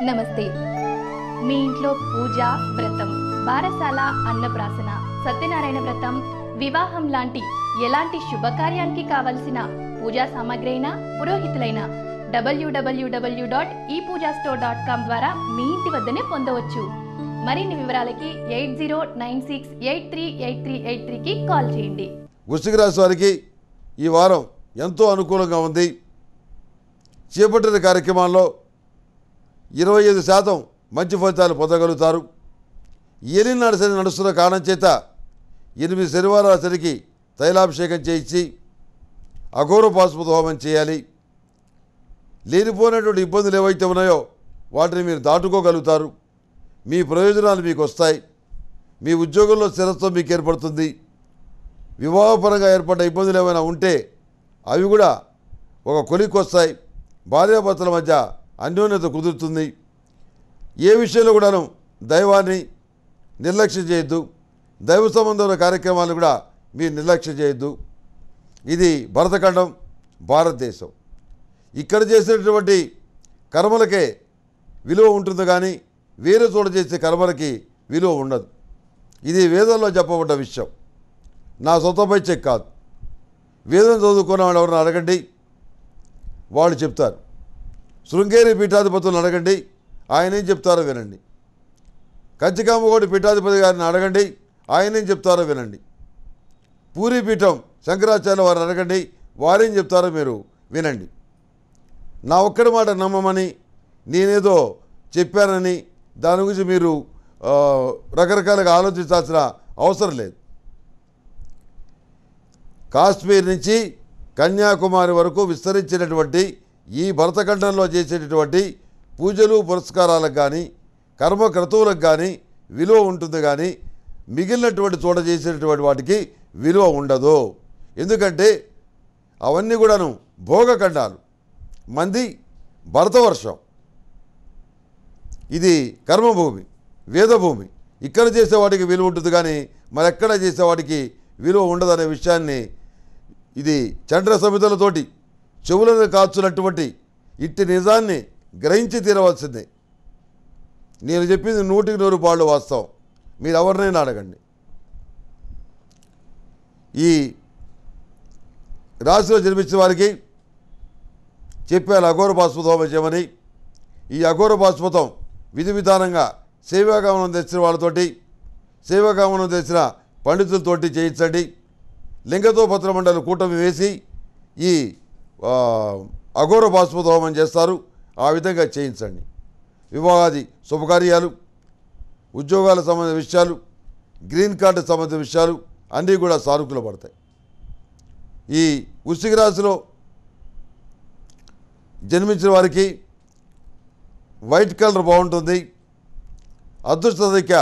నమస్తే మీ ఇంట్లో పూజ వ్రతం బారసాల అన్నప్రాసన సత్యనారాయణ వ్రతం వివాహం లాంటి ఎలాంటి శుభకార్యానికి కావలసిన పూజా సామాగ్రి అయినా పురోహితులైన డబ్ల్యూడబ్ల్యూడబ్ల్యూ డాట్ ఈ పూజా స్టోర్ డాట్ కామ్ ద్వారా మీ ఇంటి వద్దనే పొందవచ్చు మరిన్ని వివరాలకి eight zero nine six eight three eight three eight త్రీకి కాల్ చేయండి వృశ్చిక రాశి వారికి ఈ వారం ఎంతో అనుకూలంగా ఉంది చేపట్టిన కార్యక్రమాల్లో ఇరవై ఐదు శాతం మంచి ఫలితాలు పొందగలుగుతారు ఏలినాడు శని నడుస్తున్న కారణం చేత ఎనిమిది శనివారాల శనికి తైలాభిషేకం చేయించి అఘోర పాశుపత హోమం చేయాలి లేనిపోయినటువంటి ఇబ్బందులు ఏవైతే ఉన్నాయో వాటిని మీరు దాటుకోగలుగుతారు మీ ప్రయోజనాలు మీకు వస్తాయి మీ ఉద్యోగంలో స్థిరత్వం మీకు ఏర్పడుతుంది వివాహపరంగా ఏర్పడ్డ ఇబ్బందులు ఏమైనా ఉంటే అవి కూడా ఒక కొలికి వస్తాయి భార్యాభర్తల మధ్య అన్యోన్యత కుదురుతుంది ఏ విషయంలో కూడాను దైవాన్ని నిర్లక్ష్యం చేయొద్దు దైవ సంబంధమైన కార్యక్రమాలు కూడా మీరు నిర్లక్ష్యం చేయొద్దు ఇది భరతఖండం భారతదేశం ఇక్కడ చేసినటువంటి కర్మలకే విలువ ఉంటుంది కానీ వేరే చోట చేసే కర్మలకి విలువ ఉండదు ఇది వేదంలో చెప్పబడ్డ విషయం నా సొంతపై చెక్ కాదు వేదం చదువుకున్న వాళ్ళు ఎవరిని అడగండి వాళ్ళు చెప్తారు శృంగేరి పీఠాధిపతులను అడగండి ఆయన ఏం చెప్తారో వినండి కంచికామగోడి పీఠాధిపతి గారిని అడగండి ఆయన ఏం చెప్తారో వినండి పూరి పీఠం శంకరాచార్య వారిని అడగండి వారేం చెప్తారో మీరు వినండి నా ఒక్కడి మాట నమ్మమని నేనేదో చెప్పానని దాని గురించి మీరు ఆ, రకరకాలుగా ఆలోచించాల్సిన అవసరం లేదు కాశ్మీర్ నుంచి కన్యాకుమారి వరకు విస్తరించినటువంటి ఈ భరతఖండంలో చేసేటటువంటి పూజలు పురస్కారాలకు కానీ కర్మ క్రతువులకు కానీ విలువ ఉంటుంది కానీ మిగిలినటువంటి చోట చేసేటటువంటి వాటికి విలువ ఉండదు ఎందుకంటే అవన్నీ కూడాను భోగఖండాలు మంది భరతవర్షం ఇది కర్మభూమి వేదభూమి ఇక్కడ చేసేవాడికి విలువ ఉంటుంది కానీ మరెక్కడ చేసేవాడికి విలువ ఉండదనే విషయాన్ని ఇది చంద్ర సమితులతోటి చెవులను కాచున్నటువంటి ఇట్టి నిజాన్ని గ్రహించి తీరవలసిందే నేను చెప్పింది నూటికి నూరు పాళ్ళు వాస్తవం మీరు ఎవరినైనా అడగండి ఈ రాశిలో జన్మించిన వారికి చెప్పాను అఘోర పాశుపతం చేయమని ఈ అఘోర పాశుపతం విధి విధానంగా సేవాగమనం తెచ్చిన వాళ్ళతోటి సేవాగమనం తెచ్చిన పండితులతోటి చేయించండి లింగతో పత్రమండలి కూటమి వేసి ఈ ఆ, అఘోర పాశుపత హోమం చేస్తారు ఆ విధంగా చేయించండి వివాహాది శుభకార్యాలు ఉద్యోగాల సంబంధించిన విషయాలు గ్రీన్ కార్డు సంబంధించిన విషయాలు అన్నీ కూడా సానుకూల పడతాయి ఈ వృశ్చిక రాశిలో జన్మించిన వారికి వైట్ కలర్ బాగుంటుంది అదృష్ట సంఖ్య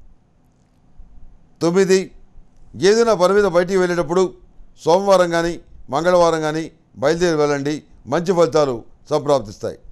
తొమ్మిది ఏదైనా పని మీద బయటికి వెళ్ళేటప్పుడు సోమవారం కానీ మంగళవారం కానీ బయలుదేరి వెళ్ళండి మంచి ఫలితాలు సంప్రాప్తిస్తాయి